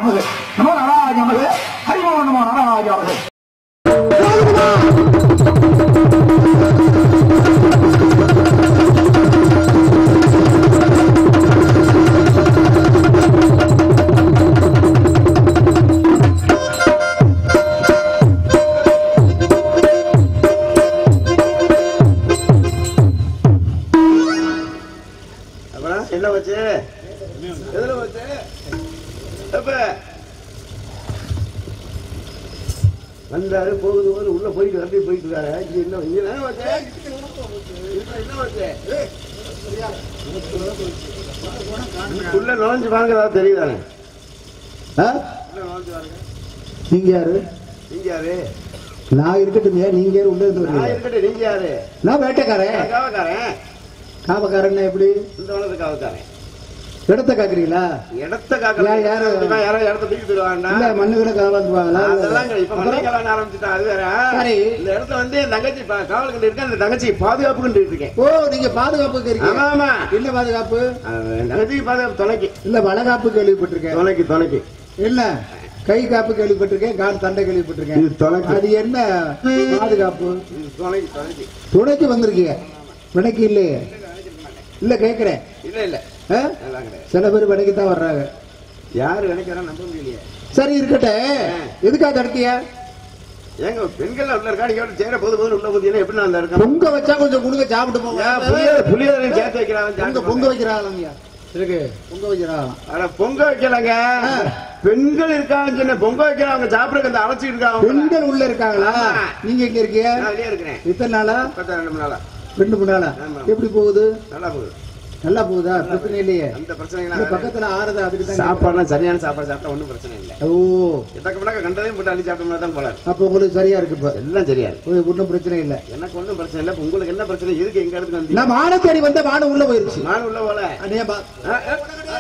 நமது நமோ நாராஜ நமது ஹரிமோ நமோ நாராஜ நமது அப்புறம் என்ன வச்சு எதுல வச்சு எப்ப வந்தாரு போகுது போது உள்ள போயிட்டு வரட்டி போயிட்டு இருக்காரு இங்க என்ன இங்க என்ன வச்சு இப்ப என்ன வச்சு உள்ள நுழைஞ்சு பாருங்க ஏதாவது தெரியுதானே ஆ? உள்ள நுழைஞ்சு பாருங்க நீங்க யாரு நீங்க யாரு நான் இருக்கட்டும் நீங்க யாரு உள்ள இருந்து நான் வரீங்க இருக்கட்டும் நீங்க யாரு நான் வேட்டைக்காரன் நான் காவக்காரன் காவக்காரன் எப்படி இந்த வளர்த்து காவக்காரன் இடத்த காக்குறீங்களா இடத்த காக்கலாம் ஏன் யாரு? யாரோ இடத்த தூக்கி தருவாங்கண்ணா இல்ல மண்ணுகளை காவாந்துவாங்களா அதெல்லாம் கிடையாது. இப்ப மண்ணை கலங்க ஆரம்பிச்சுட்டா அது வேற சரி. இந்த இடத்துல வந்து என் தங்கச்சி பா- காவல் கண்டு இருக்கேன் அந்த தங்கச்சி பாதுகாப்பு கண்டு இருக்கேன் ஓ நீங்க பாதுகாப்புக்கு ஆமா இருக்கீங்க ஆமா என்ன பாதுகாப்பு அது என் தங்கச்சிக்கு பாதுகாப்பு துணைக்கு இல்ல வளகாப்பு கேள்விப்பட்டிருக்கேன் துணைக்கு துணைக்கு என்ன கை காப்பு கேள்விப்பட்டிருக்கேன் கால் தண்டை கேள்விப்பட்டிருக்கேன் இது துணைக்கு அது என்ன பாதுகாப்பு இது துணைக்கு துணைக்கு துணைக்கு வந்திருக்கீங்க வினைக்கு இல்லையே இல்ல கேக்குறேன் இல்ல இல்ல ஆ? அதெல்லாம் கிடையாது சில பேர் வினைக்கு தான் வர்றாங்க யாரு நினைக்கிறா நம்ப முடியலையே சரி இருக்கட்டும் எதுக்காக தடுத்திய ஏங்க பெண்கள் உள்ள இருக்கா நீங்க சேர போது போது உள்ள போதீங்கன்னா எப்படி நான் அந்த இருக்கேன் பொங்க வச்சா கொஞ்சம் கொடுங்க சாப்பிட்டு போங்க புளியோதரை புளியோதரை சேர்த்து வைக்கிறான் பொங்க பொங்க வைக்கிறாங்க இருக்கு பொங்க வைக்கிறாங்க ஆனா பொங்க வைக்கலங்க பெண்கள் இருக்காங்க சொன்ன பொங்க வைக்கிறாங்க அவங்க சாப்பிடுறதுக்கு அந்த அழைச்சிட்டு இருக்காங்க பெண்கள் உள்ள இருக்காங்களா ஆமா. நீங்க எங்க இருக்கீங்க நான் வெளியே இருக்கிறேன் இத்தனை நாளா பத்தா ரெண்டு மணி நாளா ரெண்டு மூணு நாளா ஆமா. எப்படி போகுது நல்லா போகுது நல்லா போகுதா பிரச்சனை இல்லையே அந்த இந்த பிரச்சனைகள் பக்கத்துல ஆறுதா அதுக்கு தான் சாப்பாடுலாம் சரியான சாப்பாடு சாப்பிட்டா ஒன்றும் பிரச்சனை இல்லை ஓ எத்தக்க முன்னாக்க கண்டதையும் போட்டு அள்ளி சாப்பிட்டோம்னா தான் போல அப்ப உங்களுக்கு சரியா இருக்கு இப்ப எல்லாம் சரியா இருக்கு. ஒன்றும் பிரச்சனை இல்ல எனக்கு ஒன்றும் பிரச்சனை இல்லை இப்ப உங்களுக்கு என்ன பிரச்சனை எதுக்கு எங்க இடத்துக்கு வந்து நான் மான தேடி வந்த மாடு உள்ள போயிருச்சு நான் உள்ள போல அண்ணே பா ஆ, ஆ,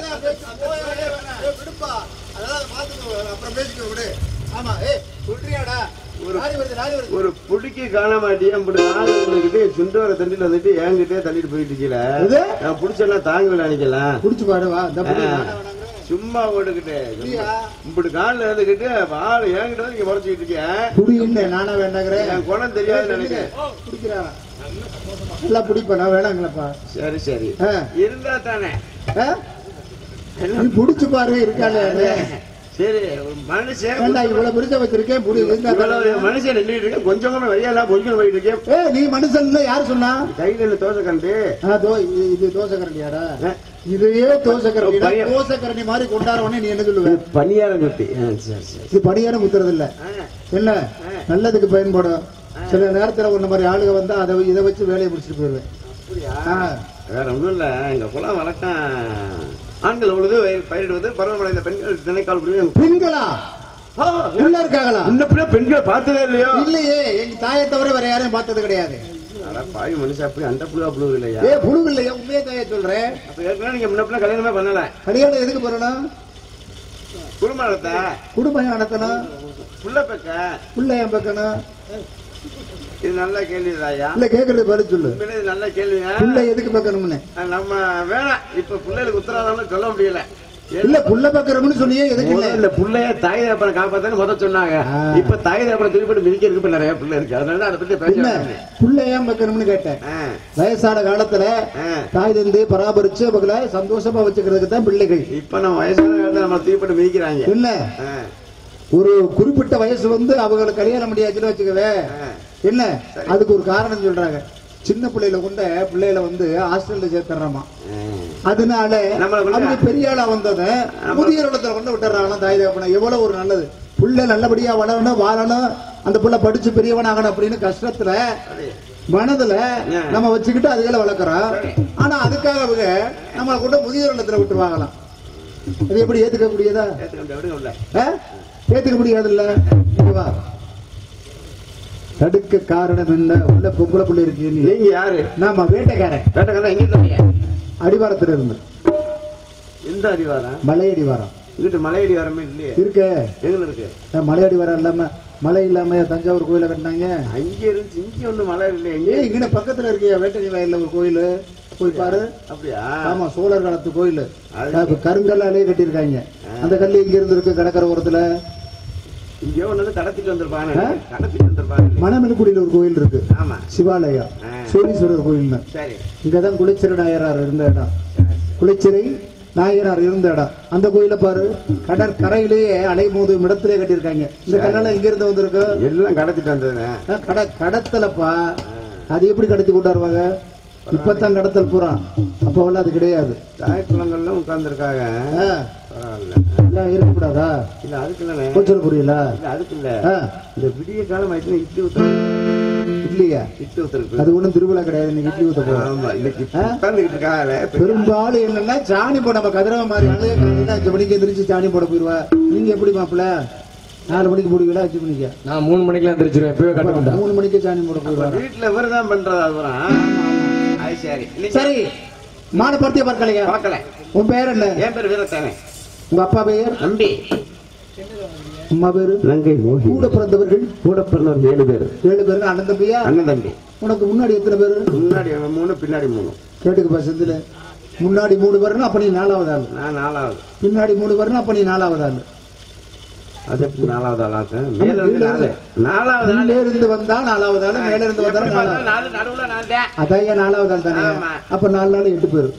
ஒரு புடிக்கு காண மாட்டியா இப்படி நாலு வந்துட்டு சுண்டோர தண்டில வந்துட்டு என்கிட்டயே தள்ளிட்டு போயிட்டு இருக்கீல இது? நான் புடிச்செல்லாம் தாங்கல நினைக்கலாம் குடிச்சு பாடு வா இந்த புடி. சும்மா ஓடுகிட்டு இல்லையா? இப்படி காலில் இருந்துகிட்டு வாழை என்கிட்ட வந்து நீங்க முறைச்சிக்கிட்டு இருக்கிய புடி இல்ல நானா வேண்டாங்கிறேன் என் குணம் தெரியாது நினைக்கிறேன் குடிக்கிறா நல்லா பிடிப்பா நான் வேணாங்களப்பா சரி சரி ஆ. இருந்தா தானே ஆ? நீ புடிச்சு பாரு இருக்காளே சரி ஒரு மனுஷன் வேண்டாம் இவ்வளவு பெருசா வச்சிருக்கேன் புடி இருந்தா இவ்வளவு தானே. மனுஷன் நின்றுட்டு இருக்கேன் கொஞ்சம் கூட வெய்யலாம் கொஞ்சம் போயிட்டு இருக்கேன் ஏய் நீ மனுஷன் இல்ல யாரு சொன்னா கையில இல்ல தோசை கண்டு ஆ, தோ இது- இது தோசை கரண்டியாடா ஆ. இதையே தோசை கரண்டி பையன். தோசை கரண்டி மாதிரி கொண்டாடுவனே நீ என்ன சொல்லுவ பனியாரம் சுத்தி ஆ, சரி சரி இது பணியாரம் குத்துறது இல்ல ஆ, என்ன நல்லதுக்கு பயன்படும் சில நேரத்துல ஒண்ணு மாதிரி ஆளுங்க வந்தா அதை இதை வச்சு வேலையை முடிச்சுட்டு போயிருவேன் அப்படியா ஆ. வேற ஒண்ணும் இல்ல எங்க குலம் வழக்கம் ஆண்கள் உழுது வய- பயிரிடுவது பருவமடைந்த பெண்கள் திணைக்கால் புரியும் பெண்களா உள்ள இருக்காங்களா இந்த பிள்ளை பெண்கள் பார்த்ததே இல்லையோ இல்லையே எங்க தாயை தவிர வேற யாரையும் பார்த்தது கிடையாது அட பாவி மனுஷன் அப்படி அந்த புழுவா புழு இல்லையா ஏ புழு இல்லையா உண்மையே தாயை சொல்றேன் அப்ப ஏற்கனவே நீங்க முன்ன பிள்ளை கல்யாணமே பண்ணல கல்யாணம் எதுக்கு போறணும் குடும்பம் நடத்த குடும்பம் நடத்தணும் புள்ள பெக்க புள்ள ஏன் பார்க்கணும் இது நல்ல கேள்விதாயா இல்ல கேக்குறது பதில் சொல்லு உண்மையிலே இது நல்ல கேள்வியா புள்ள எதுக்கு பார்க்கணும்னு நம்ம வேணாம் இப்ப பிள்ளைகளுக்கு உத்தரவாதம்னு சொல்ல முடியல இல்ல புள்ள பார்க்கறோம்னு சொன்னியே எதுக்கு இல்ல முதல்ல புள்ளைய தாய் தகப்பனை காப்பாத்தான்னு முத சொன்னாங்க ஆ. இப்ப தாய் தகப்பனை திருப்பி மிதிக்கிறதுக்கு இப்ப நிறைய பிள்ளை இருக்கு அதனால அதை பத்தி பேச என்ன வேண்டாம். புள்ள ஏன் பார்க்கணும்னு கேட்டேன் ஆ, வயசான காலத்துல ஆ. தாய் தந்தை பராமரிச்சு அவங்களை சந்தோஷமா வச்சுக்கிறதுக்கு தான் பிள்ளைகள் இப்ப நம்ம வயசான காலத்துல நம்ம தீப்பட்டு மிதிக்கிறாங்க இல்ல ஆ, ஒரு குறிப்பிட்ட வயசு வந்து அவங்களுக்கு கல்யாணம் முடியாச்சுன்னு வச்சுக்கவே ஆ. என்ன அதுக்கு ஒரு காரணம் சொல்றாங்க சின்ன பிள்ளையில கொண்ட பிள்ளைகளை வந்து ஹாஸ்டல்ல சேர்த்துறாமா ஆ. அதனால நம்மளை கொண்டு- அவங்க பெரிய ஆளா வந்தத முதியோர் இடத்துல கொண்டு விட்டுறாங்க தாய் தகப்பன எவ்வளவு ஒரு நல்லது புள்ள நல்லபடியா வளரணும் வாழணும் அந்த புள்ள படிச்சு பெரியவனாகணும் அப்படின்னு கஷ்டத்துல மனதுல நம்ம வச்சுக்கிட்டு அதுகளை வளர்க்குறோம் ஆனா அதுக்காக அவங்க நம்மளை கொண்டு முதியோர் இல்லத்துல விட்டுருவாங்களாம் அது எப்படி ஏத்துக்க முடியாதா ஏத்துக்க முடியாது, விடுங்க உள்ள. ஆ? ஏத்துக்க முடியாதுல்ல இங்க வா தடுக்க காரணம் என்ன உள்ள பொம்பளை புள்ள இருக்கு நீ நீங்க யாரு நாம வேட்டைக்காரன் வேட்டக்காரன் எங்க இருந்தீங்க அடிவாரத்துல இருந்து எந்த அடிவாரம் மலை அடிவாரம் இங்கிட்டு மலை அடிவாரமே இல்லையே இருக்க எங்க இருக்கு அஹ் மலை அடிவாரம் இல்லாம மலை இல்லாம தஞ்சாவூர் கோயில கட்டினாங்க அங்க இருந்துச்சு இங்க ஒண்ணு மலை இல்லையே எங்க ஏய் இங்க பக்கத்துல இருக்கியா வேட்டை வயல்ல ஒரு கோயில் போய் பாரு அப்படியா ஆமா சோழர் காலத்து கோயில் அது- கருங்கல்லாலே கட்டியிருக்காங்க அந்த கல் இங்க இருந்து இருக்கு கடற்கரை ஓரத்துல இங்கே ஒண்ணு வந்து கடத்திட்டு வந்திருப்பாங்க ஆ? கடத்திட்டு வந்திருப்பாங்க மணமெனுக்குடியில ஒரு கோயில் இருக்கு ஆமா சிவாலயா ஆ. சோழீஸ்வரர் கோயில்னு சரி இங்கதான் குளிச்சிறை நாயனார் இருந்த இடம் குளிச்சிறை நாயனார் இருந்த இடம் அந்த கோயில பாரு கடற்கரையிலேயே அலை மோதும் இடத்திலே கட்டியிருக்காங்க இந்த கல்லெல்லாம் இங்க இருந்து வந்திருக்கு எல்லாம் கடத்திட்டு வந்ததுண்ணே ஆ, கட கடத்தலப்பா அது எப்படி கடத்தி கொண்டு வருவாங்க இப்பதான் கடத்தல் பூரா அப்போ அது கிடையாது தாய்க்குளங்கள்லாம் உட்கார்ந்துருக்காங்க ஆ, பரவாயில்ல எல்லாம் இருக்கக்கூடாதா இல்ல அதுக்கு இல்லைண்ணே கொஞ்சம் புரியல இல்ல அதுக்கு இல்ல ஆ, இந்த விடிய காலம் ஆயிடுச்சு இட்லி ஊத்து இல்லையா இட்லி ஊத்துருக்கு அது ஒண்ணும் திருவிழா கிடையாது இன்னைக்கு இட்லி ஊத்த போறோம் ஆமா இன்னைக்கு ஆ? உட்கார்ந்துகிட்டு இருக்காங்களே பெரும்பாலும் என்னன்னா சாணி போட நம்ம கதிரவ மாதிரி அழுக காலையில அஞ்சு மணிக்கு எந்திரிச்சு சாணி போட போயிருவா நீங்க எப்படி மாப்பிள்ள நாலு மணிக்கு போடுவீங்களா அஞ்சு மணிக்கு நான் மூணு மணிக்கெல்லாம் எந்திரிச்சிருவேன் இப்பவே கட்ட வேண்டாம் மூணு மணிக்கு சாணி போட போயிருவாரு வீட்டுல இவர்தான் பண்றது அதுதான் அது சரி இல்லைங்க. சரி மாட பார்த்தியா பார்க்கலையா பார்க்கல உன் பேர் என்ன என் பேர் வீரத்தானே உங்க அப்பா பெயர் நம்பி அம்மா பேரு லங்கை மோகி கூட பிறந்தவர்கள் கூட பிறந்தவர் ஏழு பேர் ஏழு பேரு அண்ணன் தம்பியா அண்ணன் தம்பி உனக்கு முன்னாடி எத்தனை பேரு முன்னாடி மூணு பின்னாடி மூணு கேட்டுக்குப்பா செந்தில முன்னாடி மூணு பேருன்னா அப்ப நீ நாலாவது ஆளு நான் நாலாவது பின்னாடி மூணு பேருன்னா அப்ப நீ நாலாவது ஆளு அது எப்படி நாலாவது ஆளாக்கு மேல இருந்து நாலு நாலாவது நாள் மேல இருந்து வந்தா நாலாவது ஆளு மேல இருந்து வந்தா எப்படி நாலாவது பார்த்தாலும் நாலு நடுவுல நாலு தான். அதான் ஏன் நாலாவது ஆள் தானே ஆமா. அப்ப நாலு நாள் எட்டு பேரு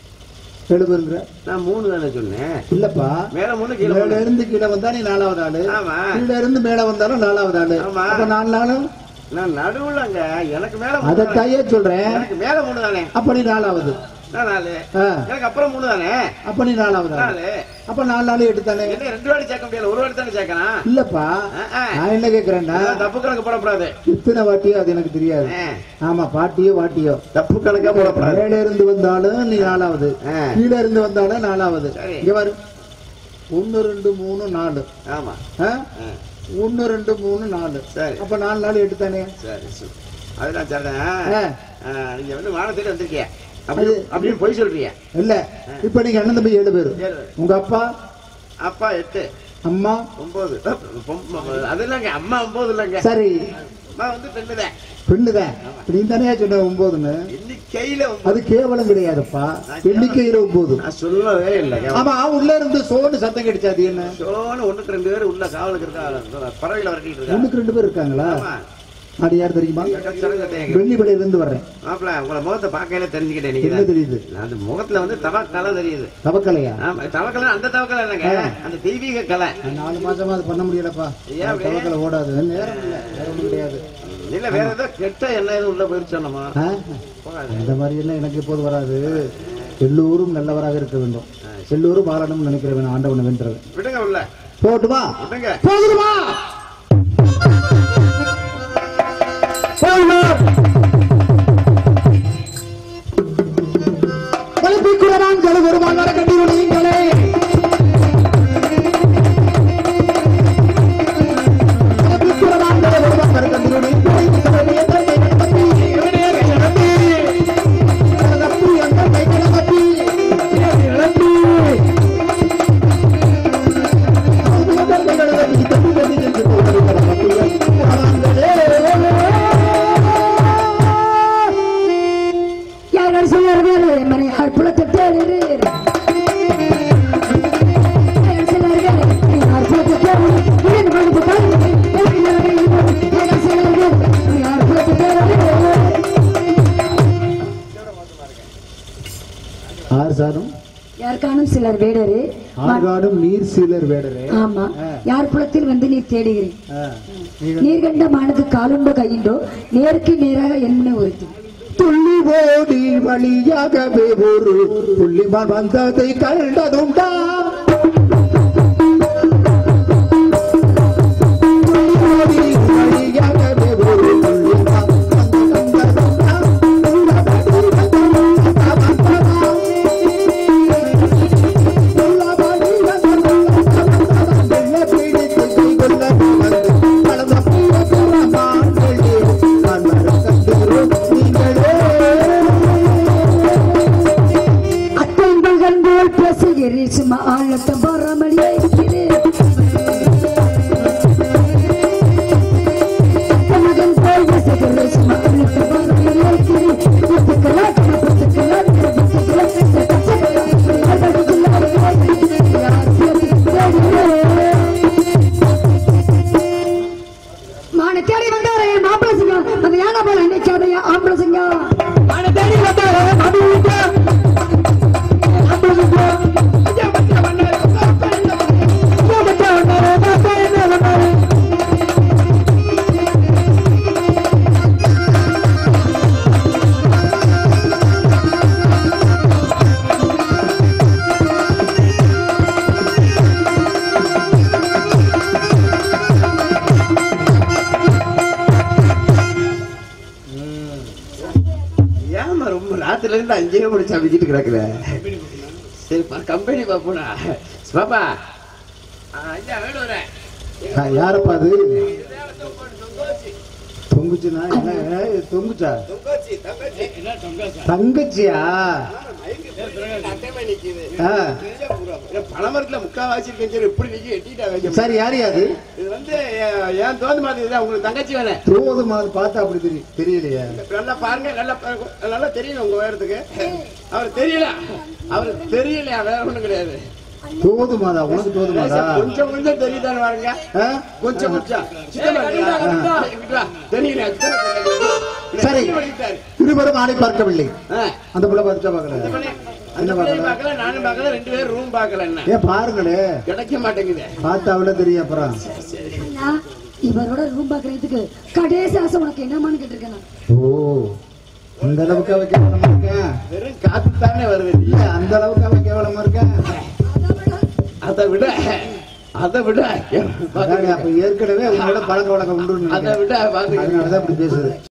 ஏழு பேருங்கிற நான் மூணு தானே சொன்னேன் இல்லப்பா மேல மூணு கீழே மேல மூணு இருந்து கீழே வந்தா நீ நாலாவது ஆளு ஆமா கீழே இருந்து மேல வந்தாலும் நாலாவது ஆளு ஆமா. அப்ப நாலு நாளும் நான் நடுவுலங்க எனக்கு மேல மூணு அதை தானே. தைய சொல்றேன் எனக்கு மேல மூணு தானே அப்ப நீ நாலாவது நான் நாலு ஆ, எனக்கு அப்புறம் மூணு தானே அப்ப நீ நாலாவது ஆளு நாலு அப்ப நாலு நாள் எட்டு தானே என்ன ரெண்டு வாடி சேர்க்க முடியல ஒரு வாடி தானே சேர்க்கணும் இல்லப்பா ஆ, ஆ. நான் என்ன கேக்குறேன்னா அதான் தப்பு கணக்கு போடக்கூடாது இத்தனை வாட்டியோ அது எனக்கு தெரியாது ஆ, ஆமா பாட்டியோ வாட்டியோ தப்பு கணக்கா போடக்கூடாது மேல இருந்து வந்தாலும் நீ நாலாவது ஆ. கீழே இருந்து வந்தாலும் நாலாவது சரி. இங்க பாரு ஒன்னு ரெண்டு மூணு நாலு ஆமா ஆ? ஆ, ஒன்னு ரெண்டு மூணு நாலு சரி அப்ப நாலு நாள் எட்டு தானே சரி சரி அதெல்லாம் சரிதான் ஆ. ஆ, நீங்க வந்து வானத்தில் வந்திருக்கிய அப்படி அது- அப்படின்னு பொய் சொல்றீங்க இல்ல இப்ப நீங்க அண்ணன் தம்பி ஏழு பேரு ஏழு. உங்க அப்பா அப்பா எட்டு அம்மா ஒன்பது பொம்- அது இல்லைங்க அம்மா ஒன்பது இல்லைங்க சரி அம்மா வந்து பெண்ணுதான் பெண்ணுதான் நீ தானே சொன்ன ஒன்பதுன்னு எண்ணிக்கையில ஒன்பது. அது கேவலம் கிடையாதுப்பா எண்ணிக்கையில ஒன்பது நான் சொல்லவே இல்லைங்க ஆமா உள்ள இருந்து சோன்னு சத்தம் கிடைச்சா அது என்ன சோனு ஒண்ணுக்கு ரெண்டு பேர் உள்ள காவலுக்கு இருக்கா பறவையில வரட்டிட்டு இருக்கா ஒண்ணுக்கு ரெண்டு பேர் இருக்காங்களா ஆமா அது யார் தெரியுமா சரங்கத்தையங்க. வெள்ளிப்படையில இருந்து வர்றேன் மாப்பிள உங்களை முகத்தை பார்க்கையில தெரிஞ்சுக்கிட்டேன் என்ன நீங்க தெரியுது அந்த முகத்துல வந்து தவக்கலை தெரியுது தவக்கலையா ஆமா தவக்கலை அந்த தவக்கலை இல்லைங்க அந்த தெய்வீக கலை நான் நாலு மாசமா அது பண்ண முடியலப்பா ஏன் அப்படி? தவக்கலை ஓடாது நேரம் இல்ல வேற ஒண்ணும் கிடையாது இல்ல வேற ஏதோ கெட்ட எண்ணெய் எதுவும் உள்ள போயிருச்சு நம்ம ஆ? அந்த மாதிரி எல்லாம் எனக்கு எப்போது வராது எல்லோரும் நல்லவராக இருக்க வேண்டும் எல்லோரும் வாழணும்னு நினைக்கிறவன் ஆண்டவனை வென்றவன் விடுங்க உள்ள போட்டுமா விடுங்க போகுதுமா கலப்பிக்குறவான் கழுவருமான கட்டியுள்ளீங்களே கலப்பிக்குறவான் கழுவருமான கட்டியுள்ளீங்களே யார்கள் சொன்னார்கள் மனை அற்புதத்தை தேடுகிறீர் யார்கள் சொன்னார்கள் நீ அற்புதத்தை தேடுகிறீர் வீடு கொடுத்து பாருங்கள் யார்கள் சொன்னார்கள் நீ அற்புதத்தை தேடுகிறீர் ஆறு சாரும் யாருக்கானும் சிலர் வேடரு ஆகாடும் நீர் சீலர் வேடரே ஆமா யார் புலத்தில் வந்து நீர் தேடுகிறேன் ஆ, நீங்க நீர் கண்ட மானது காலுண்டோ கையுண்டோ நேருக்கு நேராக என்மனை ஒருத்தி துள்ளி ஓடி வழியாகவே ஒரு புள்ளிமான் வந்ததை கண்டதுண்டா துள்ளி ஓடி வழியாகவே ஒரு புள்ளிமான் வந்ததுண்டா. வெள்ளை பிடித்து கைகொள்ள வந்து கலந்த பூரமாங்களே நான் வரக்கட்டுகிறோம் நீங்களே அத்தை மகன் போல் பேசுகிறீர் சும்மா ஆழத்த நேரத்துல இருந்து அங்கேயே முடிச்சு அமைக்கிட்டு கிடக்குற சரி கம்பெனி பாப்போடா பாப்பா ஐயா வேணும் ஆ, யாரப்பா அது தொங்குச்சுனா என்ன ஏய், தொங்குச்சா தங்கச்சியா ஆ, பணமரத்துல முக்காவாசி இருக்கேன் சரி இப்படி நிக்க எட்டிட்டாங்க சரி யாரு அது இது வந்து என் என் தோந்து மாதிரி இதுதான் உங்களுக்கு தங்கச்சி வேணேன் தோது மாதிரி பார்த்தா அப்படி தெரியும் தெரியலையே நல்லா பாருங்க நல்லா பாருங்க. நல்லா தெரியல உங்க உயரத்துக்கு அவர் தெரியல அவர் தெரியலையா வேற ஒண்ணும் கிடையாது தோது மாதா உனக்கு தோது மாதா கொஞ்சம் கொஞ்சம் தெரியுதானே பாருங்க ஆ? கொஞ்சம் கொஞ்சம் சித்தப்பா இல்லையா? இங்கிட்டு வா. தெரியல சரி. பண்ணிட்டாரு. இருவரும் ஆணை பார்க்கவில்லை ஆ. அந்த பிள்ளை பார்த்துட்டா பாக்கல இந்த பண்ணி- என்ன அந்த பிள்ளையும் பார்க்கல பார்க்கல நானும் பார்க்கல ரெண்டு பேரும் ரூம் பார்க்கல என்ன ஏன் பாருங்களே கிடைக்க மாட்டேங்குது பார்த்தா அவ்வளவு தெரியும் அப்புறம் அண்ணா, இவரோட ரூம் பாக்குறதுக்கு கடைசி ஆசை உனக்கு என்னமான்னு கேட்டிருக்கேன் நான். ஓ அந்த அளவுக்கு அவ கேவலமா இருக்கேன் வெறும் காத்து தானே வருது இல்ல அந்த அளவுக்கு அவ கேவலமா இருக்கேன் அதை விட அதை விட அதானே, அப்ப ஏற்கனவே உங்களோட பழக்க வழக்கம் உண்டு அதை விட பாத்துக்க அதனாலதான் இப்படி பேசுது